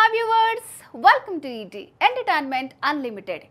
hi viewers welcome to ET entertainment unlimited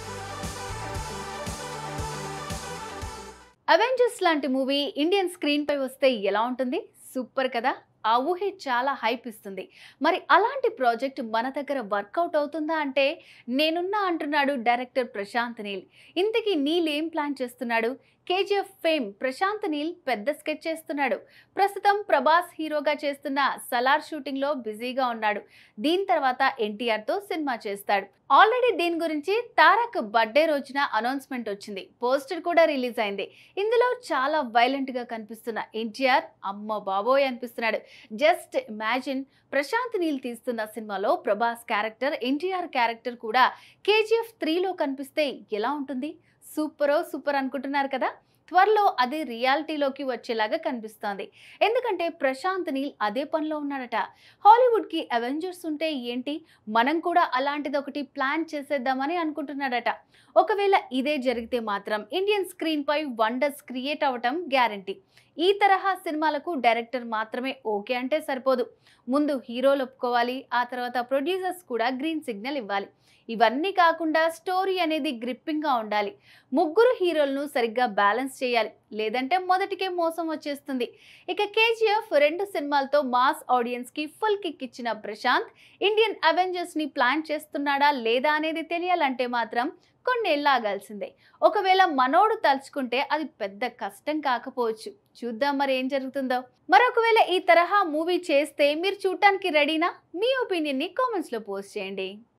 Avengers లాంటి movie Indian screen పై వస్తే ఎలా ఉంటుంది సూపర్ కదా ఆ ఊహే చాలా హైప్ ఇస్తుంది మరి అలాంటి ప్రాజెక్ట్ మన దగ్గర వర్కౌట్ అవుతుందా అంటే నేనున్నా అంటున్నాడు డైరెక్టర్ ప్రశాంత్ నీల్ ఇంతకీ నీల్ ఏం ప్లాన్ చేస్తున్నాడు కేజీఎఫ్ ఫేమ్ ప్రశాంత్ నీల్ పెద్ద స్కెచ్ చేస్తున్నాడు ప్రస్తుతం ప్రభాస్ హీరోగా చేస్తున్న సలార్ షూటింగ్ లో బిజీగా ఉన్నాడు దీని తర్వాత ఎన్టీఆర్ తో సినిమా చేస్తాడు ఆల్రెడీ దీని గురించి తారక్ బర్త్డే రోజున అనౌన్స్మెంట్ వచ్చింది పోస్టర్ కూడా రిలీజ్ అయింది ఇందులో చాలా వైలెంట్ గా కనిపిస్తున్న ఎన్టీఆర్ అమ్మ బాబోయ్ అనిపిస్తున్నాడు జస్ట్ ఇమాజిన్ ప్రశాంత్ నీల్ తీస్తున్న సినిమాలో ప్రభాస్ క్యారెక్టర్ ఎన్టీఆర్ క్యారెక్టర్ కూడా కేజీఎఫ్ త్రీలో కనిపిస్తే ఎలా ఉంటుంది సూపరో సూపర్ అనుకుంటున్నారు కదా త్వరలో అది రియాలిటీలోకి వచ్చేలాగా కనిపిస్తోంది ఎందుకంటే ప్రశాంత్ నీల్ అదే పనిలో ఉన్నాడట హాలీవుడ్కి అవెంజర్స్ ఉంటే ఏంటి మనం కూడా అలాంటిది ఒకటి ప్లాన్ చేసేద్దామని అనుకుంటున్నాడట ఒకవేళ ఇదే జరిగితే మాత్రం ఇండియన్ స్క్రీన్ పై వండర్స్ క్రియేట్ అవ్వటం గ్యారంటీ ఈ తరహా సినిమాలకు డైరెక్టర్ మాత్రమే ఓకే అంటే సరిపోదు ముందు హీరోలు ఒప్పుకోవాలి ఆ తర్వాత ప్రొడ్యూసర్స్ కూడా గ్రీన్ సిగ్నల్ ఇవ్వాలి ఇవన్నీ కాకుండా స్టోరీ అనేది గ్రిప్పింగ్గా ఉండాలి ముగ్గురు హీరోలను సరిగ్గా బ్యాలెన్స్ చేయాలి లేదంటే మొదటికే మోసం వచ్చేస్తుంది ఇక కేజీఎఫ్ రెండు సినిమాలతో మాస్ ఆడియన్స్కి ఫుల్ కిక్ ఇచ్చిన ప్రశాంత్ ఇండియన్ అవెంజర్స్ని ప్లాన్ చేస్తున్నాడా లేదా అనేది తెలియాలంటే మాత్రం కొన్నేళ్ళు ఆగాల్సిందే ఒకవేళ మనోడు తలుచుకుంటే అది పెద్ద కష్టం కాకపోవచ్చు చూద్దాం మరి ఏం జరుగుతుందో మరొకవేళ ఈ తరహా మూవీ చేస్తే మీరు చూడటానికి రెడీనా మీ ఒపీనియన్ని కామెంట్స్లో పోస్ట్ చేయండి